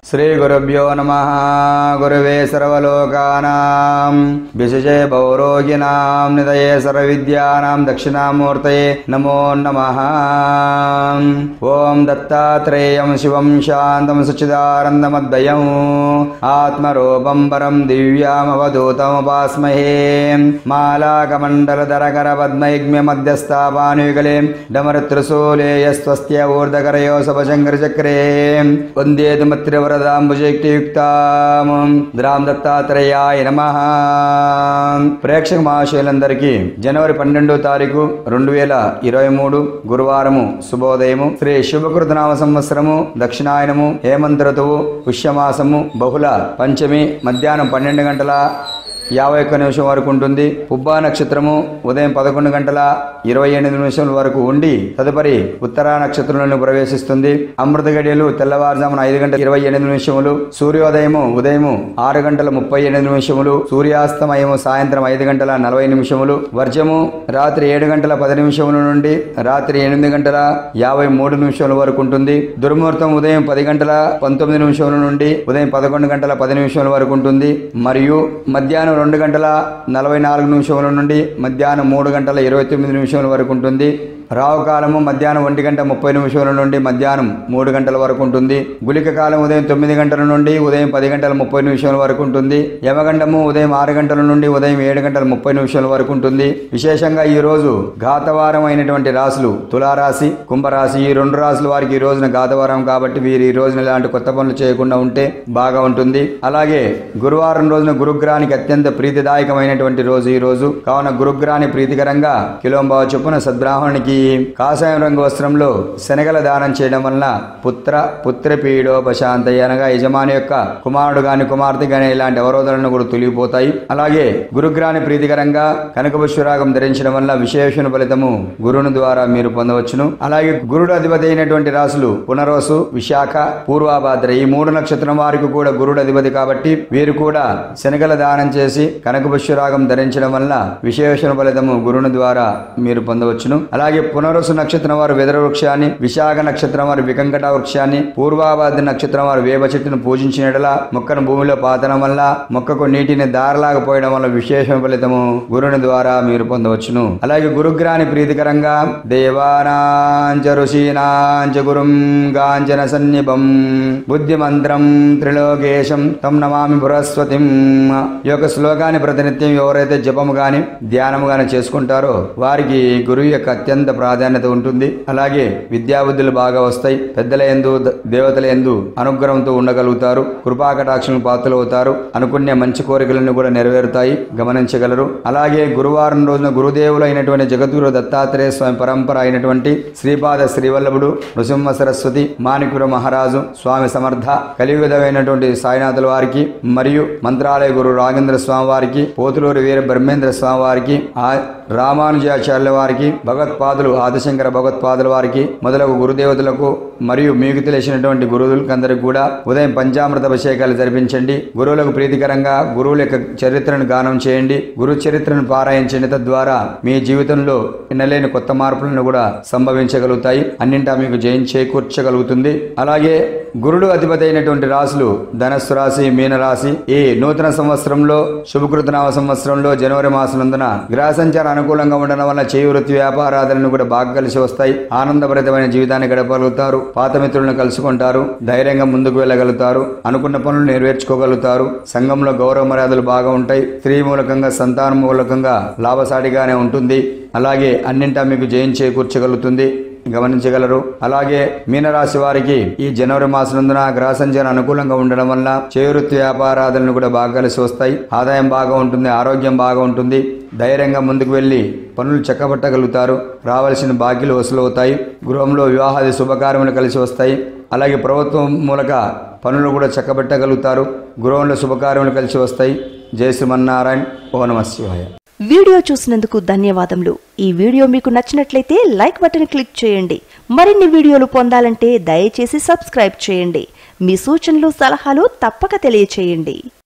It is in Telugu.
శ్రీగురుభ్యో నమ గురువే సర్వలోకానాం విశజే భౌరోగిణాం నిదయే సర్వవిద్యానాం దక్షిణామూర్తయే నమో నమ ఓం దత్తాత్రేయం శివం శాంతం సచ్చిదానందమద్వయం ఆత్మరూపం పరం దివ్యామవధూతముపాస్మహే మాలాకమండలధరకర పద్మయుగ్మ్య మధ్యస్థాపానుయుగలే డమరుత్రిశూలేయస్వస్త్య ఊర్ధకరయో సభశంకరచక్రే వందేతు మత్రివరదాంబుజయుక్తియుక్తాం ద్రాం దత్తాత్రేయాయ నమ ప్రేక్షక మహాశయులందరికీ జనవరి పన్నెండో తారీఖు రెండు వేల ఇరవై మూడు గురువారము శుభోదయము శ్రీ శుభకృతనామ సంవత్సరము దక్షిణాయనము హేమంత ఋతువు పుష్యమాసము బహుళ పంచమి మధ్యాహ్నం పన్నెండు గంటల యాభై ఒక్క నిమిషం వరకు ఉంటుంది పుబ్బా నక్షత్రము ఉదయం పదకొండు గంటల ఇరవై ఎనిమిది నిమిషాల వరకు ఉండి తదుపరి ఉత్తరా నక్షత్రంలో ప్రవేశిస్తుంది అమృత గడియలు తెల్లవారుజామున ఐదు గంటల ఇరవై ఎనిమిది నిమిషములు సూర్యోదయము ఉదయము ఆరు గంటల ముప్పై ఎనిమిది నిమిషములు సూర్యాస్తమయము సాయంత్రం ఐదు గంటల నలభై నిమిషములు వర్జము రాత్రి ఏడు గంటల పది నిమిషముల నుండి రాత్రి ఎనిమిది గంటల యాభై మూడు నిమిషముల వరకు ఉంటుంది దుర్ముహూర్తం ఉదయం పది గంటల పంతొమ్మిది నిమిషముల నుండి ఉదయం పదకొండు గంటల పది నిమిషముల వరకు ఉంటుంది మరియు మధ్యాహ్నం రెండు గంటల నలభై నాలుగు నిమిషముల నుండి మధ్యాహ్నం మూడు గంటల ఇరవై తొమ్మిది నిమిషముల వరకు ఉంటుంది రావు కాలము మధ్యాహ్నం ఒంటి గంట ముప్పై నిమిషముల నుండి మధ్యాహ్నం మూడు గంటల వరకు ఉంటుంది గులిక కాలం ఉదయం తొమ్మిది గంటల నుండి ఉదయం పది గంటల ముప్పై నిమిషాల వరకు ఉంటుంది యమగండము ఉదయం ఆరు గంటల నుండి ఉదయం ఏడు గంటల ముప్పై నిమిషాల వరకు ఉంటుంది విశేషంగా ఈ రోజు ఘాతవారం అయినటువంటి రాశులు తులారాశి కుంభరాశి ఈ రెండు రాశుల వారికి ఈ రోజున ఘాతవారం కాబట్టి వీరు ఈ రోజున ఇలాంటి కొత్త పనులు చేయకుండా ఉంటే బాగా ఉంటుంది అలాగే గురువారం రోజున గురుగ్రహానికి అత్యంత ప్రీతిదాయకమైనటువంటి రోజు ఈ రోజు కావున గురుగ్రహాన్ని ప్రీతికరంగా కిలోంబావ చొప్పున సద్బ్రాహ్మణునికి కాషాయం రంగు వస్త్రంలో శనగల దానం చేయడం వలన పుత్ర పుత్రపీడోపశాంతయ్య అనగా యజమాని యొక్క కుమారుడు గాని కుమార్తె గాని ఇలాంటి అవరోధాలను కూడా తొలగిపోతాయి అలాగే గురుగ్రహాన్ని ప్రీతికరంగా కనకపుష్పరాగం ధరించడం వల్ల విశేషణ ఫలితము గురుని ద్వారా మీరు పొందవచ్చును అలాగే గురుడు అధిపతి అయినటువంటి రాశులు పునరోసు విశాఖ పూర్వాభాద్ర ఈ మూడు నక్షత్రం వారికి కూడా గురుడు అధిపతి కాబట్టి వీరు కూడా శనగల దానం చేసి కనకపుష్పరాగం ధరించడం వల్ల విశేషణ ఫలితము గురుని ద్వారా మీరు పొందవచ్చును అలాగే పునరుసు నక్షత్రం వారు వెదర వృక్షాన్ని విశాఖ నక్షత్రం వారు వికంకట వృక్షాన్ని పూర్వాభాద్ర నక్షత్రం వారు వేప చెట్టును పూజించినట్ల మొక్కను భూమిలో పాతడం వల్ల మొక్కకు నీటిని దారలాగా పోయడం వల్ల విశేష ఫలితము గురుని ద్వారా మీరు పొందవచ్చును అలాగే గురుగ్రహాన్ని ప్రీతికరంగా దేవానాంచ ఋషీనాంచ గురుం గాంజన సన్నిభం బుద్ధిమంత్రం త్రిలోకేశం తం నమామి బృహస్పతిం ఈ యొక్క శ్లోకాన్ని ప్రతినిత్యం ఎవరైతే జపము గాని ధ్యానము గాని చేసుకుంటారో వారికి గురువు యొక్క అత్యంత ప్రాధాన్యత ఉంటుంది అలాగే విద్యాబుద్ధులు బాగా వస్తాయి పెద్దల ఎందు ద- దేవతల ఎందు అనుగ్రహంతో ఉండగలుగుతారు కృపాకటాక్షలకు పాత్రలు అవుతారు అనుకునే మంచి కోరికలను కూడా నెరవేరుతాయి గమనించగలరు అలాగే గురువారం రోజున గురుదేవులు అయినటువంటి జగద్గురు దత్తాత్రేయ స్వామి పరంపర అయినటువంటి శ్రీపాద శ్రీవల్లభుడు నృసింహ సరస్వతి మాణికుర మహారాజు స్వామి సమర్థ కలియుగమైనటువంటి సాయినాథుల వారికి మరియు మంత్రాలయ గురు రాఘేంద్ర స్వామి వారికి పోతులూరు వీర బ్రహ్మేంద్ర స్వామి వారికి ఆ రామానుజాచార్యుల వారికి భగవత్పాదులు ఆదిశంకర భగవత్పాదుల వారికి మొదలగు గురుదేవతలకు మరియు మీకు తెలిసినటువంటి గురువులకు అందరికి కూడా ఉదయం పంచామృత అభిషేకాలు జరిపించండి గురువులకు ప్రీతికరంగా గురువుల యొక్క చరిత్రను గానం చేయండి గురు చరిత్రను పారాయించండి తద్వారా మీ జీవితంలో ఎన్నలేని కొత్త మార్పులను కూడా సంభవించగలుగుతాయి అన్నింటా మీకు జయం చేకూర్చగలుగుతుంది అలాగే గురుడు అధిపతి అయినటువంటి రాశులు ధనస్సు రాశి మీన రాశి ఈ నూతన సంవత్సరంలో శుభకృతనామ సంవత్సరంలో జనవరి మాసనందున గ్రహ సంచారం అనుకూలంగా ఉండడం వల్ల చేయి వృత్తి వ్యాపారాదులను కూడా బాగా కలిసి వస్తాయి ఆనందభరితమైన జీవితాన్ని గడపగలుగుతారు పాత మిత్రులను కలుసుకుంటారు ధైర్యంగా ముందుకు వెళ్ళగలుగుతారు అనుకున్న పనులు నెరవేర్చుకోగలుగుతారు సంఘంలో గౌరవ మర్యాదలు బాగా ఉంటాయి స్త్రీ మూలకంగా సంతానం మూలకంగా లాభసాటిగానే ఉంటుంది అలాగే అన్నింటా మీకు జయం చేకూర్చగలుగుతుంది గమనించగలరు అలాగే మీనరాశి వారికి ఈ జనవరి మాసనందున గ్రహ సంచారం అనుకూలంగా ఉండడం వల్ల చేవృత్తి వ్యాపారాదులను కూడా బాగా కలిసి వస్తాయి ఆదాయం బాగా ఉంటుంది ఆరోగ్యం బాగా ఉంటుంది ధైర్యంగా ముందుకు వెళ్ళి పనులు చక్కబట్టగలుగుతారు రావాల్సిన బాకీలు వసూలవుతాయి గృహంలో వివాహాది శుభకార్యములు కలిసి వస్తాయి అలాగే ప్రభుత్వం మూలక పనులు కూడా చక్కబెట్టగలుగుతారు గృహంలో శుభకార్యములు కలిసి వస్తాయి జయ శ్రీమన్నారాయణ ఓ నమ శివాయ వీడియో చూసినందుకు ధన్యవాదములు ఈ వీడియో మీకు నచ్చినట్లయితే లైక్ బటన్ క్లిక్ చేయండి మరిన్ని వీడియోలు పొందాలంటే దయచేసి సబ్స్క్రైబ్ చేయండి మీ సూచనలు సలహాలు తప్పక తెలియచేయండి